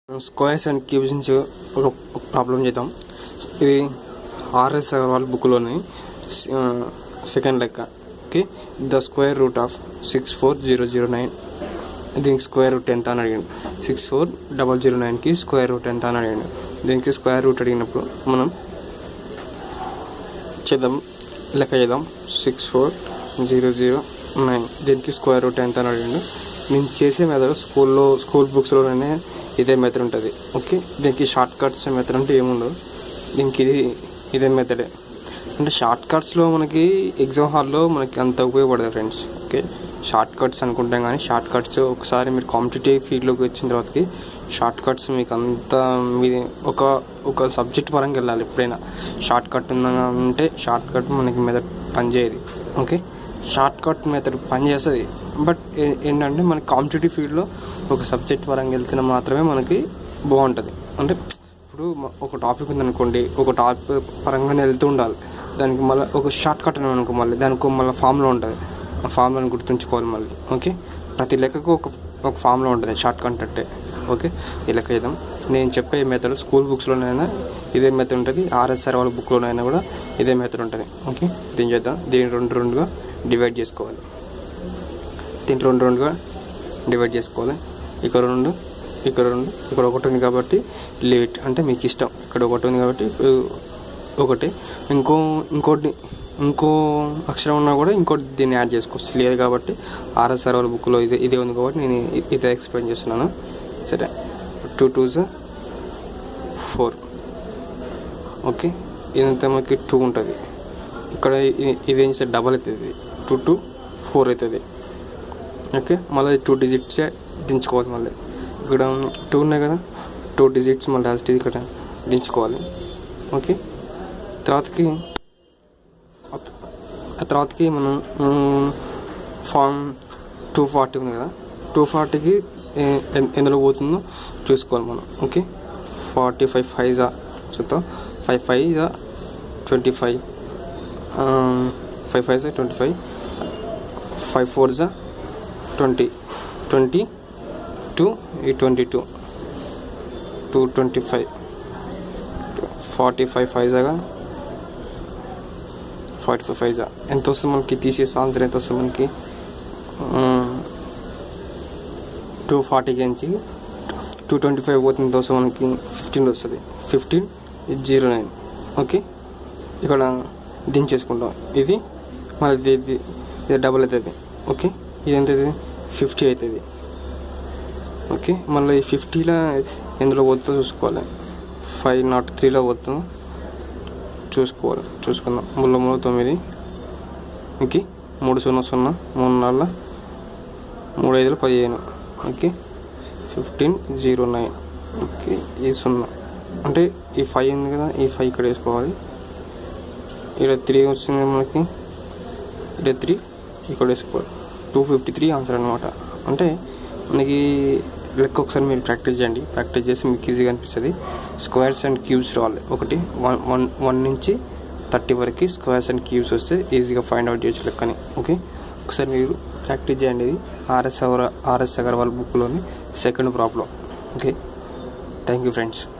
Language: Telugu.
స్క్వేర్స్ అండ్ క్యూబ్స్ నుంచి ఒక ఒక ప్రాబ్లం చేద్దాం ఇది ఆర్ఎస్ అగర్వాల్ బుక్లోని సెకండ్ లెక్క okay the square root of six four zero zero nine దీనికి స్క్వేర్ రూట్ ఎంత అని అడిగాడు సిక్స్ ఫోర్ డబల్ జీరో నైన్కి స్క్వేర్ రూట్ ఎంత అని అడిగాడు దీనికి స్క్వేర్ రూట్ అడిగినప్పుడు మనం చేద్దాం లెక్క చేద్దాం six four zero zero nine దీనికి స్క్వేర్ రూట్ ఎంత అని అడిగాడు నేను చేసే మెథడ్ స్కూల్లో స్కూల్ బుక్స్లోనే ఇదే మెథడ్ ఉంటుంది ఓకే దీనికి షార్ట్ కట్స్ మెథడ్ అంటే ఏముండదు దీనికి ఇది ఇదే మెథడే అంటే షార్ట్ కట్స్లో మనకి ఎగ్జామ్ హాల్లో మనకి అంత ఉపయోగపడదు ఫ్రెండ్స్ ఓకే షార్ట్ కట్స్ అనుకుంటాం కానీ షార్ట్ కట్స్ ఒకసారి మీరు కాంపిటేటివ్ ఫీల్డ్లోకి వచ్చిన తర్వాతకి షార్ట్ కట్స్ మీకు అంత మీ ఒక ఒక సబ్జెక్ట్ పరంగా వెళ్ళాలి ఎప్పుడైనా షార్ట్ కట్ ఉందంటే షార్ట్ కట్ మనకి మెథడ్ పనిచేయదు ఓకే షార్ట్ కట్ మెథడ్ పనిచేస్తుంది బట్ ఏంటంటే మనకి కాంపిటేటివ్ ఫీల్డ్లో ఒక సబ్జెక్ట్ పరంగా వెళ్తే మాత్రమే మనకి బాగుంటుంది అంటే ఇప్పుడు మ- ఒక టాపిక్ ఉందనుకోండి ఒక టాపిక్ పరంగానే వెళ్తూ ఉండాలి దానికి మళ్ళీ ఒక షార్ట్ కట్ అని అనుకో మళ్ళీ దానికి మళ్ళీ ఫామ్లో ఉంటుంది ఆ ఫామ్లను గుర్తుంచుకోవాలి మళ్ళీ ఓకే ప్రతి లెక్కకు ఒక ఒక ఫామ్లో ఉంటుంది షార్ట్ కట్ అంటే ఓకే ఈ లెక్క చేద్దాం నేను చెప్పే మెథడ్ స్కూల్ బుక్స్లోనైనా ఇదే మెథడ్ ఉంటుంది ఆర్ఎస్ఆర్ వాళ్ళ బుక్లోనైనా కూడా ఇదే మెథడ్ ఉంటుంది ఓకే దీని చేద్దాం దీన్ని రెండు రెండుగా డివైడ్ చేసుకోవాలి దీన్ని రెండు రెండుగా డివైడ్ చేసుకోవాలి ఇక్కడ రెండు ఇక్కడ రెండు ఇక్కడ ఒకటి ఉంది కాబట్టి లేట్ అంటే మీకు ఇష్టం ఇక్కడ ఒకటి ఉంది కాబట్టి ఉ, ఒకటి ఇంకో ఇంకోటి ఇంకో అక్షరం ఉన్నా కూడా ఇంకోటి దీన్ని యాడ్ చేసుకోవచ్చు లేదు కాబట్టి ఆర్ఎస్ఆర్ వాళ్ళ బుక్లో ఇదే ఇదే ఉంది కాబట్టి నేను ఇ- ఇదే ఎక్స్ప్లెయిన్ చేస్తున్నాను సరే టూ టూస్ ఫోర్ ఓకే ఇదంతా మనకి టూ ఉంటుంది ఇక్కడ ఇ- ఇది ఏం చేస్తే డబల్ అవుతుంది టూ టూ ఫోర్ అవుతుంది ఓకే మళ్ళీ టూ డిజిట్సే దించుకోవాలి మళ్ళీ ఇక్కడ టూ ఉన్నాయి కదా టూ డిజిట్స్ మళ్ళీ లాస్ట్ ఇక్కడ దించుకోవాలి ఓకే తర్వాతకి ఆ తర్వాతకి మనం ఫామ్ టూ ఫార్టీ ఉంది కదా టూ ఫార్టీకి ఎందులో పోతుందో చూసుకోవాలి మనం ఓకే ఫార్టీ ఫైవ్ ఫైవ్ జా చూద్దాం ఫైవ్ ఫైవ్ జా ట్వంటీ ఫైవ్ ఫైవ్ ఫైవ్ జా ట్వంటీ ఫైవ్ ఫైవ్ ఫోర్ జా ట్వంటీ ట్వంటీ టూ ఈ twenty two two twenty five forty five five జాగా ఫార్టీ ఫైవ్ ఫైవ్ జా ఎంత వస్తుంది మనకి తీసేసి ఆన్సర్ ఎంత వస్తుంది మనకి టూ ఫార్టీకి నుంచి టూ ట్వంటీ ఫైవ్ పోతుంది ఎంత వస్తుంది మనకి ఫిఫ్టీన్ వస్తుంది ఫిఫ్టీన్ జీరో నైన్ ఓకే ఇక్కడ దించేసుకుంటాం ఇది మళ్ళీ ఇది ఇది ఇది డబుల్ అవుతుంది ఓకే ఇది ఎంత అవుతుంది ఫిఫ్టీ అవుతుంది ఓకే మళ్ళీ ఈ ఫిఫ్టీలో ఎందులో పోతుందో చూసుకోవాలి ఫైవ్ నాట్ త్రీలో పోతుందో చూసుకోవాలి చూసుకుందాం మూడు మూడు తొమ్మిది ఓకే మూడు సున్నా సున్నా మూడు నాలుగు మూడు ఐదులు పదిహేను okay fifteen zero nine okay ఈ సున్నా అంటే ఈ ఫైవ్ ఉంది కదా ఈ ఫైవ్ ఇక్కడ వేసుకోవాలి ఇక్కడ త్రీ వస్తుంది మనకి ఇక్కడ త్రీ ఇక్కడ వేసుకోవాలి టూ ఫిఫ్టీ త్రీ ఆన్సర్ అనమాట అంటే మనకి లెక్క ఒకసారి మీరు ప్రాక్టీస్ చేయండి ప్రాక్టీస్ చేసి మీకు ఈజీగా అనిపిస్తుంది స్క్వేర్స్ అండ్ క్యూబ్స్ రావాలి ఒకటి వన్ వన్ వన్ నుంచి థర్టీ వరకు స్క్వేర్స్ అండ్ క్యూబ్స్ వస్తే ఈజీగా ఫైండ్ అవుట్ చేయొచ్చు లెక్కని ఓకే ఒకసారి మీరు ప్రాక్టీస్ చేయండి ఇది ఆర్ఎస్ అవర్ ఆర్ఎస్ అగర్వాల్ బుక్లోని second problem okay thank you friends